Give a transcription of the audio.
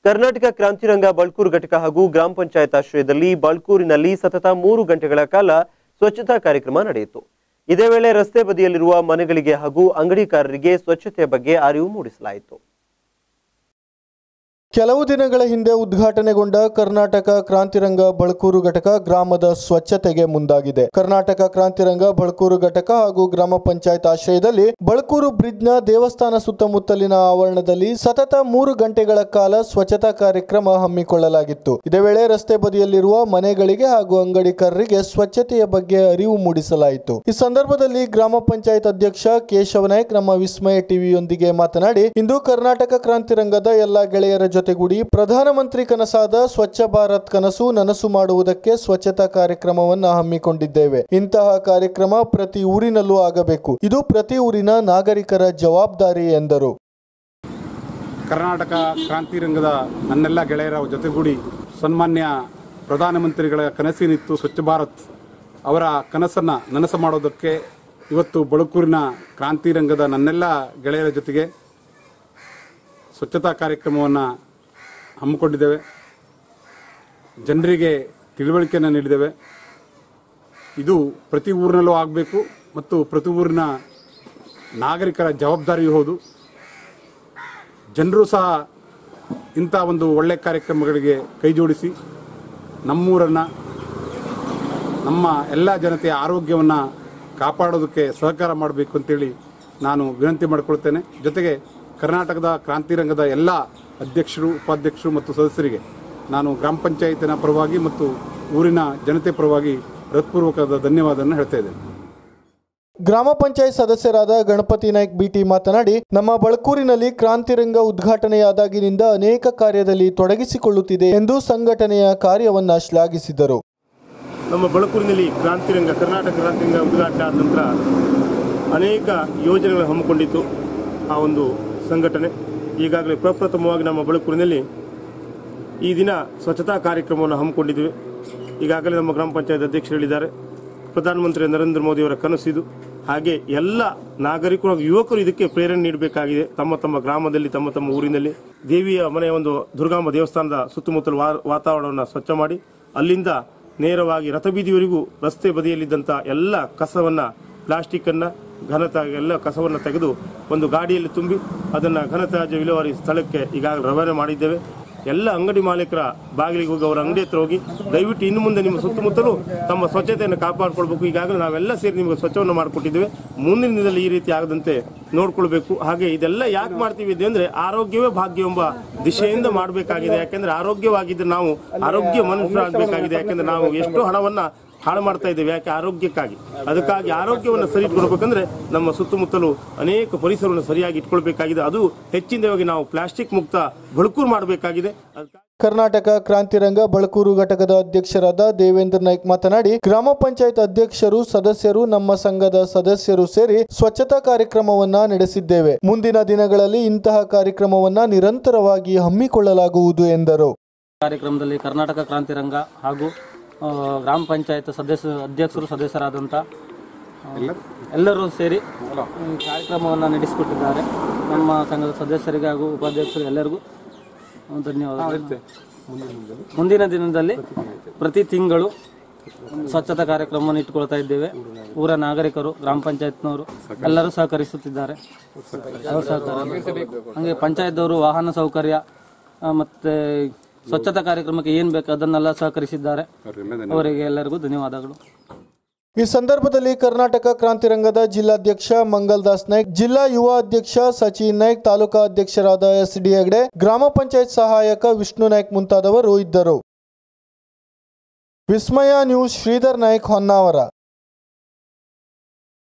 ಕರ್ನಾಟಕ ಕ್ರಾಂತಿರಂಗ ಬಳ್ಕೂರು ಘಟಕ ಹಾಗೂ ಗ್ರಾಮ ಪಂಚಾಯತ್ ಆಶ್ರಯದಲ್ಲಿ ಬಳ್ಕೂರಿನಲ್ಲಿ ಸತತ ಮೂರು ಗಂಟೆಗಳ ಕಾಲ ಸ್ವಚ್ಛತಾ ಕಾರ್ಯಕ್ರಮ ನಡೆಯಿತು ಇದೇ ವೇಳೆ ರಸ್ತೆ ಬದಿಯಲ್ಲಿರುವ ಮನೆಗಳಿಗೆ ಹಾಗೂ ಅಂಗಡಿಕಾರರಿಗೆ ಸ್ವಚ್ಛತೆಯ ಬಗ್ಗೆ ಅರಿವು ಮೂಡಿಸಲಾಯಿತು ಕೆಲವು ದಿನಗಳ ಹಿಂದೆ ಉದ್ಘಾಟನೆಗೊಂಡ ಕರ್ನಾಟಕ ಕ್ರಾಂತಿರಂಗ ಬಳ್ಕೂರು ಘಟಕ ಗ್ರಾಮದ ಸ್ವಚ್ಛತೆಗೆ ಮುಂದಾಗಿದೆ ಕರ್ನಾಟಕ ಕ್ರಾಂತಿರಂಗ ಬಳ್ಕೂರು ಘಟಕ ಹಾಗೂ ಗ್ರಾಮ ಪಂಚಾಯತ್ ಆಶ್ರಯದಲ್ಲಿ ಬಳ್ಕೂರು ಬ್ರಿಡ್ಜ್ನ ದೇವಸ್ಥಾನ ಸುತ್ತಮುತ್ತಲಿನ ಆವರಣದಲ್ಲಿ ಸತತ ಮೂರು ಗಂಟೆಗಳ ಕಾಲ ಸ್ವಚ್ಛತಾ ಕಾರ್ಯಕ್ರಮ ಹಮ್ಮಿಕೊಳ್ಳಲಾಗಿತ್ತು ಇದೇ ವೇಳೆ ರಸ್ತೆ ಬದಿಯಲ್ಲಿರುವ ಮನೆಗಳಿಗೆ ಹಾಗೂ ಅಂಗಡಿಕಾರರಿಗೆ ಸ್ವಚ್ಛತೆಯ ಬಗ್ಗೆ ಅರಿವು ಮೂಡಿಸಲಾಯಿತು ಈ ಸಂದರ್ಭದಲ್ಲಿ ಗ್ರಾಮ ಪಂಚಾಯತ್ ಅಧ್ಯಕ್ಷ ಕೇಶವ ನಾಯ್ಕ್ ನಮ್ಮ ವಿಸ್ಮಯ ಟಿವಿಯೊಂದಿಗೆ ಮಾತನಾಡಿ ಇಂದು ಕರ್ನಾಟಕ ಕ್ರಾಂತಿರಂಗದ ಎಲ್ಲ ಗೆಳೆಯರ ಜೊತೆಗೂಡಿ ಪ್ರಧಾನಮಂತ್ರಿ ಕನಸಾದ ಸ್ವಚ್ಛ ಭಾರತ್ ಕನಸು ನನಸು ಮಾಡುವುದಕ್ಕೆ ಸ್ವಚ್ಛತಾ ಕಾರ್ಯಕ್ರಮವನ್ನ ಹಮ್ಮಿಕೊಂಡಿದ್ದೇವೆ ಇಂತಹ ಕಾರ್ಯಕ್ರಮ ಪ್ರತಿ ಊರಿನಲ್ಲೂ ಆಗಬೇಕು ಇದು ಪ್ರತಿ ಊರಿನ ನಾಗರಿಕರ ಜವಾಬ್ದಾರಿ ಎಂದರು ಕರ್ನಾಟಕ ಕ್ರಾಂತಿ ರಂಗದ ನನ್ನೆಲ್ಲ ಗೆಳೆಯರ ಜೊತೆಗೂಡಿ ಸನ್ಮಾನ್ಯ ಪ್ರಧಾನಮಂತ್ರಿಗಳ ಕನಸಿನಿತ್ತು ಸ್ವಚ್ಛ ಭಾರತ್ ಅವರ ಕನಸನ್ನು ನನಸು ಮಾಡೋದಕ್ಕೆ ಇವತ್ತು ಬಳುಕೂರಿನ ಕ್ರಾಂತಿ ರಂಗದ ನನ್ನೆಲ್ಲ ಗೆಳೆಯರ ಜೊತೆಗೆ ಸ್ವಚ್ಛತಾ ಕಾರ್ಯಕ್ರಮವನ್ನು ಹಮ್ಮಿಕೊಂಡಿದ್ದೇವೆ ಜನರಿಗೆ ತಿಳುವಳಿಕೆಯನ್ನು ನೀಡಿದ್ದೇವೆ ಇದು ಪ್ರತಿ ಊರಿನಲ್ಲೂ ಆಗಬೇಕು ಮತ್ತು ಪ್ರತಿ ಊರಿನ ನಾಗರಿಕರ ಜವಾಬ್ದಾರಿಯೂ ಹೌದು ಜನರು ಸಹ ಇಂಥ ಒಂದು ಒಳ್ಳೆಯ ಕಾರ್ಯಕ್ರಮಗಳಿಗೆ ಕೈ ಜೋಡಿಸಿ ನಮ್ಮೂರನ್ನು ನಮ್ಮ ಎಲ್ಲ ಜನತೆಯ ಆರೋಗ್ಯವನ್ನು ಕಾಪಾಡೋದಕ್ಕೆ ಸಹಕಾರ ಮಾಡಬೇಕು ಅಂತೇಳಿ ನಾನು ವಿನಂತಿ ಮಾಡಿಕೊಳ್ತೇನೆ ಜೊತೆಗೆ ಕರ್ನಾಟಕದ ಕ್ರಾಂತಿರಂಗದ ಎಲ್ಲ ಅಧ್ಯಕ್ಷರು ಉಪಾಧ್ಯಕ್ಷರು ಮತ್ತು ಸದಸ್ಯರಿಗೆ ನಾನು ಗ್ರಾಮ ಪಂಚಾಯತಿನ ಪರವಾಗಿ ಮತ್ತು ಊರಿನ ಜನತೆ ಪರವಾಗಿ ಹೃತ್ಪೂರ್ವಕವಾದ ಧನ್ಯವಾದವನ್ನು ಹೇಳ್ತಾ ಇದ್ದೇನೆ ಗ್ರಾಮ ಪಂಚಾಯತ್ ಸದಸ್ಯರಾದ ಗಣಪತಿ ನಾಯ್ಕ್ ಬಿಟಿ ಮಾತನಾಡಿ ನಮ್ಮ ಬಳ್ಕೂರಿನಲ್ಲಿ ಕ್ರಾಂತಿರಂಗ ಉದ್ಘಾಟನೆಯಾದಾಗಿನಿಂದ ಅನೇಕ ಕಾರ್ಯದಲ್ಲಿ ತೊಡಗಿಸಿಕೊಳ್ಳುತ್ತಿದೆ ಎಂದು ಸಂಘಟನೆಯ ಕಾರ್ಯವನ್ನ ಶ್ಲಾಘಿಸಿದರು ನಮ್ಮ ಬಳಕೂರಿನಲ್ಲಿ ಕ್ರಾಂತಿರಂಗ ಕರ್ನಾಟಕ ಕ್ರಾಂತಿರಂಗ ಉದ್ಘಾಟನೆ ಆದ ನಂತರ ಅನೇಕ ಯೋಜನೆಗಳನ್ನು ಹಮ್ಮಿಕೊಂಡಿತ್ತು ಆ ಒಂದು ಸಂಘಟನೆ ಈಗಾಗಲೇ ಪ್ರಪ್ರಥಮವಾಗಿ ನಮ್ಮ ಬಳಕೂರಿನಲ್ಲಿ ಈ ದಿನ ಸ್ವಚ್ಛತಾ ಕಾರ್ಯಕ್ರಮವನ್ನು ಹಮ್ಮಿಕೊಂಡಿದ್ದೇವೆ ಈಗಾಗಲೇ ನಮ್ಮ ಗ್ರಾಮ ಪಂಚಾಯತ್ ಅಧ್ಯಕ್ಷರು ಹೇಳಿದ್ದಾರೆ ಪ್ರಧಾನಮಂತ್ರಿ ನರೇಂದ್ರ ಮೋದಿಯವರ ಕನಸಿದು ಹಾಗೆ ಎಲ್ಲ ನಾಗರಿಕರು ಹಾಗೂ ಯುವಕರು ಇದಕ್ಕೆ ಪ್ರೇರಣೆ ನೀಡಬೇಕಾಗಿದೆ ತಮ್ಮ ತಮ್ಮ ಗ್ರಾಮದಲ್ಲಿ ತಮ್ಮ ತಮ್ಮ ಊರಿನಲ್ಲಿ ದೇವಿಯ ಮನೆಯ ಒಂದು ದುರ್ಗಾಂಬ ದೇವಸ್ಥಾನದ ಸುತ್ತಮುತ್ತಲ ವಾ- ವಾತಾವರಣವನ್ನು ಸ್ವಚ್ಛ ಮಾಡಿ ಅಲ್ಲಿಂದ ನೇರವಾಗಿ ರಥಬೀದಿಯವರೆಗೂ ರಸ್ತೆ ಬದಿಯಲ್ಲಿದ್ದಂಥ ಎಲ್ಲ ಕಸವನ್ನ ಪ್ಲಾಸ್ಟಿಕ್ ಅನ್ನ ಘನತ್ಯಾಜ್ಯ ಎಲ್ಲ ಕಸವನ್ನು ತೆಗೆದು ಒಂದು ಗಾಡಿಯಲ್ಲಿ ತುಂಬಿ ಅದನ್ನು ಘನತ್ಯಾಜ್ಯ ವಿಲೇವಾರಿ ಸ್ಥಳಕ್ಕೆ ಈಗಾಗಲೇ ರವಾನೆ ಮಾಡಿದ್ದೇವೆ ಎಲ್ಲ ಅಂಗಡಿ ಮಾಲೀಕರ ಬಾಗಿಲಿಗೆ ಹೋಗಿ ಅವರ ಅಂಗಡಿ ಹತ್ರ ಹೋಗಿ ದಯವಿಟ್ಟು ಇನ್ನು ಮುಂದೆ ನಿಮ್ಮ ಸುತ್ತಮುತ್ತಲೂ ತಮ್ಮ ಸ್ವಚ್ಛತೆಯನ್ನು ಕಾಪಾಡಿಕೊಳ್ಬೇಕು ಈಗಾಗಲೇ ನಾವೆಲ್ಲ ಸೇರಿ ನಿಮಗೆ ಸ್ವಚ್ಛವನ್ನು ಮಾಡಿಕೊಟ್ಟಿದ್ದೇವೆ ಮುಂದಿನ ದಿನದಲ್ಲಿ ಈ ರೀತಿ ಆಗದಂತೆ ನೋಡ್ಕೊಳ್ಬೇಕು ಹಾಗೆ ಇದೆಲ್ಲ ಯಾಕೆ ಮಾಡ್ತೀವಿ ಇದೆ ಅಂದ್ರೆ ಆರೋಗ್ಯವೇ ಭಾಗ್ಯ ಎಂಬ ದಿಶೆಯಿಂದ ಮಾಡಬೇಕಾಗಿದೆ ಯಾಕೆಂದ್ರೆ ಆರೋಗ್ಯವಾಗಿದ್ದರೆ ನಾವು ಆರೋಗ್ಯ ಮನುಷ್ಯರಾಗಬೇಕಾಗಿದೆ ಯಾಕೆಂದ್ರೆ ನಾವು ಎಷ್ಟೋ ಹಣವನ್ನ ಹಾಳು ಮಾಡ್ತಾ ಇದ್ದೇವೆ ಯಾಕೆ ಆರೋಗ್ಯಕ್ಕಾಗಿ ಅದಕ್ಕಾಗಿ ಆರೋಗ್ಯವನ್ನು ಸರಿ ಇಟ್ಕೊಳ್ಬೇಕಂದ್ರೆ ನಮ್ಮ ಸುತ್ತಮುತ್ತಲು ಅನೇಕ ಪರಿಸರವನ್ನು ಸರಿಯಾಗಿ ಇಟ್ಕೊಳ್ಬೇಕಾಗಿದೆ ಅದು ಹೆಚ್ಚಿನದಾಗಿ ನಾವು ಪ್ಲಾಸ್ಟಿಕ್ ಮುಕ್ತ ಬಳುಕೂರು ಮಾಡಬೇಕಾಗಿದೆ ಅದಕ್ಕಾಗಿ ಕರ್ನಾಟಕ ಕ್ರಾಂತಿರಂಗ ಬಳಕೂರು ಘಟಕದ ಅಧ್ಯಕ್ಷರಾದ ದೇವೇಂದ್ರ ನಾಯ್ಕ್ ಮಾತನಾಡಿ ಗ್ರಾಮ ಪಂಚಾಯತ್ ಅಧ್ಯಕ್ಷರು ಸದಸ್ಯರು ನಮ್ಮ ಸಂಘದ ಸದಸ್ಯರು ಸೇರಿ ಸ್ವಚ್ಛತಾ ಕಾರ್ಯಕ್ರಮವನ್ನ ನಡೆಸಿದ್ದೇವೆ ಮುಂದಿನ ದಿನಗಳಲ್ಲಿ ಇಂತಹ ಕಾರ್ಯಕ್ರಮವನ್ನ ನಿರಂತರವಾಗಿ ಹಮ್ಮಿಕೊಳ್ಳಲಾಗುವುದು ಎಂದರು ಕಾರ್ಯಕ್ರಮದಲ್ಲಿ ಕರ್ನಾಟಕ ಕ್ರಾಂತಿ ರಂಗ ಹಾಗೂ ಆ, ಗ್ರಾಮ ಪಂಚಾಯತ್ ಸದಸ್ಯ ಅಧ್ಯಕ್ಷರು ಸದಸ್ಯರಾದಂಥ ಆ, ಎಲ್ಲರೂ ಸೇರಿ ಈ ಕಾರ್ಯಕ್ರಮವನ್ನು ನಡೆಸಿಕೊಟ್ಟಿದ್ದಾರೆ ನಮ್ಮ ಸಂಘದ ಸದಸ್ಯರಿಗೆ ಹಾಗೂ ಉಪಾಧ್ಯಕ್ಷರು ಎಲ್ಲರಿಗೂ ಆ, ಧನ್ಯವಾದಗಳು ಮುಂದಿನ ದಿನದಲ್ಲಿ ಪ್ರತಿ ತಿಂಗಳು ಸ್ವಚ್ಛತಾ ಕಾರ್ಯಕ್ರಮವನ್ನು ಇಟ್ಟುಕೊಳ್ತಾ ಇದ್ದೇವೆ ಊರ ನಾಗರಿಕರು ಗ್ರಾಮ ಪಂಚಾಯತ್ನವರು ಎಲ್ಲರೂ ಸಹಕರಿಸುತ್ತಿದ್ದಾರೆ ಅವ್ರ ಸಹಕಾರ ಹಾಗೆ ಪಂಚಾಯತ್ದವರು ವಾಹನ ಸೌಕರ್ಯ ಆ, ಮತ್ತೆ ಸ್ವಚ್ಛತಾ ಕಾರ್ಯಕ್ರಮಕ್ಕೆ ಏನ್ ಬೇಕು ಅದನ್ನೆಲ್ಲ ಸಹಕರಿಸಿದ್ದಾರೆ ಅವರಿಗೆ ಎಲ್ಲರಿಗೂ ಧನ್ಯವಾದಗಳು ಈ ಸಂದರ್ಭದಲ್ಲಿ ಕರ್ನಾಟಕ ಕ್ರಾಂತಿರಂಗದ ಜಿಲ್ಲಾಧ್ಯಕ್ಷ ಮಂಗಲ್ ದಾಸ್ ನಾಯ್ಕ್ ಜಿಲ್ಲಾ ಯುವ ಅಧ್ಯಕ್ಷ ಸಚಿನ್ ನಾಯ್ಕ್ ತಾಲೂಕಾ ಅಧ್ಯಕ್ಷರಾದ ಎಸ್ ಡಿ ಹೆಗ್ಡೆ ಗ್ರಾಮ ಪಂಚಾಯತ್ ಸಹಾಯಕ ವಿಷ್ಣು ನಾಯ್ಕ್ ಮುಂತಾದವರು ಇದ್ದರು ವಿಸ್ಮಯ ನ್ಯೂಸ್ ಶ್ರೀಧರ್ ನಾಯ್ಕ್ ಹೊನ್ನಾವರ